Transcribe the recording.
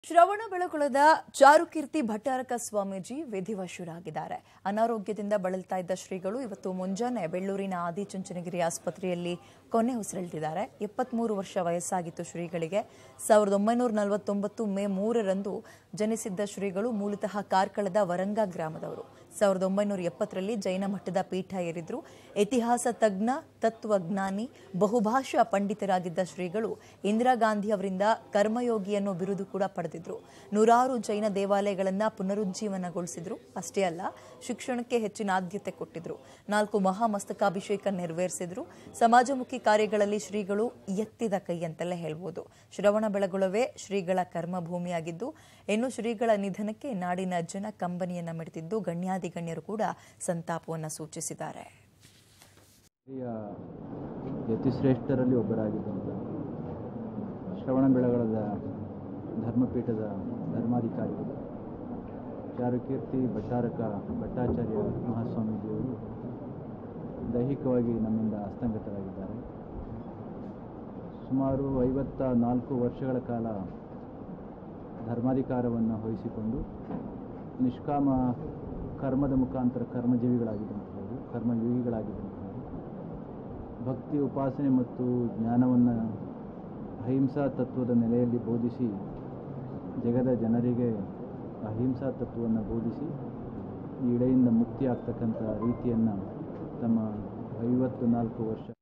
ಶ್ರವಣ ಬೆಳಗೊಳದ ಚಾರುಕೀರ್ತಿ ಭಟ್ಟಾರಕ ಸ್ವಾಮೀಜಿ ವಿಧಿವಶರಾಗಿದ್ದಾರೆ ಅನಾರೋಗ್ಯದಿಂದ ಬಳಲ್ತಾ ಇದ್ದ ಶ್ರೀಗಳು ಇವತ್ತು ಮುಂಜಾನೆ ಬೆಳ್ಳೂರಿನ ಆದಿಚುಂಚನಗಿರಿ ಆಸ್ಪತ್ರೆಯಲ್ಲಿ ಕೊನೆ ಉಸಿರೆಳೆದಿದ್ದಾರೆ ಎಪ್ಪತ್ಮೂರು ವರ್ಷ ವಯಸ್ಸಾಗಿತ್ತು ಶ್ರೀಗಳಿಗೆ ಸಾವಿರದ ಒಂಬೈನೂರ ನಲವತ್ತೊಂಬತ್ತು ಮೇ ಮೂರರಂದು ಜನಿಸಿದ್ದ ಶ್ರೀಗಳು ಮೂಲತಃ ಕಾರ್ಕಳದ ವರಂಗ ಗ್ರಾಮದವರು ಸಾವಿರದ ಒಂಬೈನೂರ ಎಪ್ಪತ್ತರಲ್ಲಿ ಜೈನ ಮಠದ ಪೀಠ ಏರಿದ್ರು ಇತಿಹಾಸ ತಜ್ಞ ತತ್ವಜ್ಞಾನಿ ಬಹುಭಾಷಾ ಪಂಡಿತರಾಗಿದ್ದ ಶ್ರೀಗಳು ಇಂದಿರಾ ಗಾಂಧಿ ಅವರಿಂದ ಕರ್ಮಯೋಗಿ ಅನ್ನೋ ಬಿರುದು ಕೂಡ ಪಡೆದಿದ್ರು ನೂರಾರು ಜೈನ ದೇವಾಲಯಗಳನ್ನ ಪುನರುಜ್ಜೀವನಗೊಳಿಸಿದ್ರು ಅಷ್ಟೇ ಅಲ್ಲ ಶಿಕ್ಷಣಕ್ಕೆ ಹೆಚ್ಚಿನ ಆದ್ಯತೆ ಕೊಟ್ಟಿದ್ರು ನಾಲ್ಕು ಮಹಾಮಸ್ತಕಾಭಿಷೇಕ ನೆರವೇರಿಸಿದ್ರು ಸಮಾಜಮುಖಿ ಕಾರ್ಯಗಳಲ್ಲಿ ಶ್ರೀಗಳು ಎತ್ತಿದ ಕೈ ಅಂತಲೇ ಹೇಳ್ಬೋದು ಶ್ರವಣ ಬೆಳಗೊಳವೇ ಶ್ರೀಗಳ ಕರ್ಮಭೂಮಿಯಾಗಿದ್ದು ಇನ್ನು ಶ್ರೀಗಳ ನಿಧನಕ್ಕೆ ನಾಡಿನ ಜನ ಕಂಬನಿಯನ್ನ ಮಿಡಿದಿದ್ದು ಗಣ್ಯಾಧಿಗಣ್ಯರು ಕೂಡ ಸಂತಾಪವನ್ನು ಸೂಚಿಸಿದ್ದಾರೆ ಹಿರಿಯ ಯತಿಶ್ರೇಷ್ಠರಲ್ಲಿ ಒಬ್ಬರಾಗಿದ್ದಂಥ ಶ್ರವಣ ಬೆಳಗೊಳದ ಧರ್ಮಪೀಠದ ಧರ್ಮಾಧಿಕಾರಿಗಳು ಚಾರುಕೀರ್ತಿ ಭಟ್ಟಾರಕ ಭಟ್ಟಾಚಾರ್ಯ ಮಹಾಸ್ವಾಮೀಜಿಯವರು ದೈಹಿಕವಾಗಿ ನಮ್ಮಿಂದ ಹಸ್ತಂಗತರಾಗಿದ್ದಾರೆ ಸುಮಾರು ಐವತ್ತ ನಾಲ್ಕು ವರ್ಷಗಳ ಕಾಲ ಧರ್ಮಾಧಿಕಾರವನ್ನು ವಹಿಸಿಕೊಂಡು ನಿಷ್ಕಾಮ ಕರ್ಮದ ಮುಖಾಂತರ ಕರ್ಮಜೀವಿಗಳಾಗಿದ್ದಂಥವರು ಕರ್ಮಯೋಗಿಗಳಾಗಿದ್ದಂಥವರು ಭಕ್ತಿ ಉಪಾಸನೆ ಮತ್ತು ಜ್ಞಾನವನ್ನು ಅಹಿಂಸಾ ತತ್ವದ ನೆಲೆಯಲ್ಲಿ ಬೋಧಿಸಿ ಜಗದ ಜನರಿಗೆ ಅಹಿಂಸಾ ತತ್ವವನ್ನು ಬೋಧಿಸಿ ಈ ಇಳೆಯಿಂದ ಮುಕ್ತಿ ಆಗ್ತಕ್ಕಂಥ ರೀತಿಯನ್ನು ತಮ್ಮ ಐವತ್ತು ನಾಲ್ಕು ವರ್ಷ